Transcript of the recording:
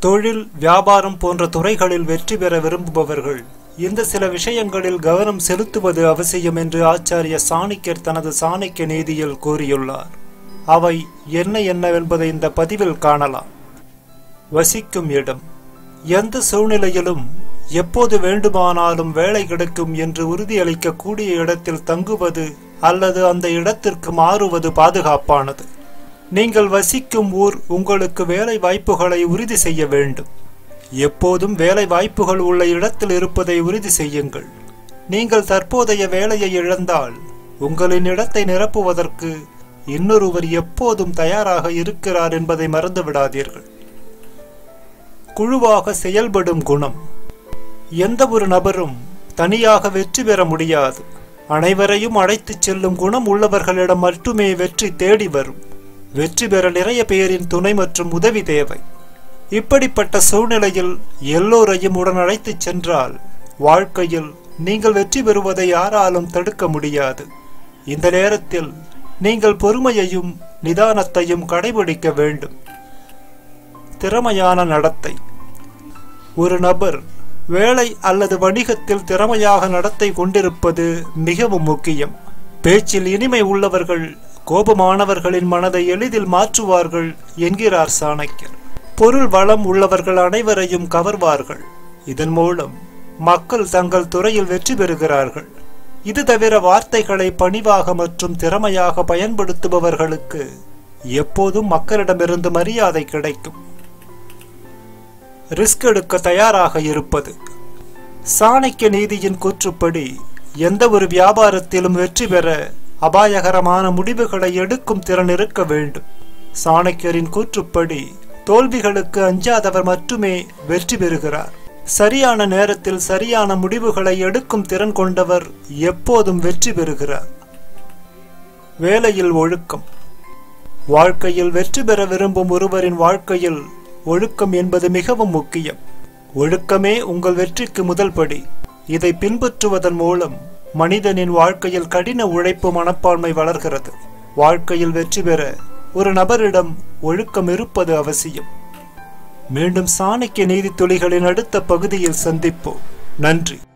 தொழில் வியாபாரம் போன்ற துறைகளில் வெற்றி பெற விரும்புபவர்கள் இந்த சில விஷயங்களில் கவனம் செலுத்துவது அவசியம் என்று ஆச்சாரிய சாணக்கியர் தனது சாணக்கிய நீதியில் கூறியுள்ளார் அவை என்ன என்னவென்பதை இந்த பதிவில் காணலாம் வசிக்கும் இடம் எந்த சூழ்நிலையிலும் எப்போது வேண்டுமானாலும் வேலை கிடைக்கும் என்று உறுதியளிக்கக்கூடிய இடத்தில் தங்குவது அல்லது அந்த இடத்திற்கு மாறுவது பாதுகாப்பானது நீங்கள் வசிக்கும் ஊர் உங்களுக்கு வேலை வாய்ப்புகளை உறுதி செய்ய வேண்டும் எப்போதும் வேலை வாய்ப்புகள் உள்ள இடத்தில் இருப்பதை உறுதி செய்யுங்கள் நீங்கள் தற்போதைய வேலையை இழந்தால் உங்களின் இடத்தை நிரப்புவதற்கு இன்னொருவர் எப்போதும் தயாராக இருக்கிறார் என்பதை மறந்து விடாதீர்கள் குழுவாக செயல்படும் குணம் எந்த ஒரு நபரும் தனியாக வெற்றி பெற முடியாது அனைவரையும் அழைத்துச் செல்லும் குணம் உள்ளவர்களிடம் மட்டுமே வெற்றி தேடி வரும் வெற்றி பெற நிறைய பேரின் துணை மற்றும் உதவி தேவை இப்படிப்பட்ட சூழ்நிலையில் எல்லோரையும் உடன் அழைத்துச் சென்றால் வாழ்க்கையில் நீங்கள் வெற்றி பெறுவதை யாராலும் தடுக்க முடியாது இந்த நேரத்தில் நீங்கள் பொறுமையையும் நிதானத்தையும் கடைபிடிக்க வேண்டும் திறமையான நடத்தை ஒரு நபர் வேலை அல்லது வணிகத்தில் திறமையாக நடத்தை கொண்டிருப்பது மிகவும் முக்கியம் பேச்சில் இனிமை உள்ளவர்கள் கோபமானவர்களின் மனதை எளிதில் மாற்றுவார்கள் என்கிறார் சாணக்கியர் பொருள் வளம் உள்ளவர்கள் அனைவரையும் கவர்வார்கள் இதன் மூலம் மக்கள் தங்கள் துறையில் வெற்றி பெறுகிறார்கள் இது தவிர வார்த்தைகளை பணிவாக மற்றும் திறமையாக பயன்படுத்துபவர்களுக்கு எப்போதும் மக்களிடமிருந்து மரியாதை கிடைக்கும் ரிஸ்க் எடுக்க தயாராக இருப்பது சாணக்கிய நீதியின் கூற்றுப்படி எந்த ஒரு வியாபாரத்திலும் வெற்றி பெற அபாயகரமான முடிவுகளை எடுக்கும் திறன் இருக்க வேண்டும் சாணக்கியரின் கூற்றுப்படி தோல்விகளுக்கு அஞ்சாதவர் மட்டுமே வெற்றி பெறுகிறார் சரியான நேரத்தில் சரியான முடிவுகளை எடுக்கும் திறன் கொண்டவர் எப்போதும் வெற்றி பெறுகிறார் வேலையில் ஒழுக்கம் வாழ்க்கையில் வெற்றி பெற விரும்பும் ஒருவரின் வாழ்க்கையில் ஒழுக்கம் என்பது மிகவும் முக்கியம் ஒழுக்கமே உங்கள் வெற்றிக்கு முதல் படி இதை பின்பற்றுவதன் மூலம் மனிதனின் வாழ்க்கையில் கடின உழைப்பு மனப்பான்மை வளர்கிறது வாழ்க்கையில் வெற்றி பெற ஒரு நபரிடம் ஒழுக்கம் இருப்பது அவசியம் மீண்டும் சாணக்கிய நீதித்துளிகளின் அடுத்த பகுதியில் சந்திப்போம் நன்றி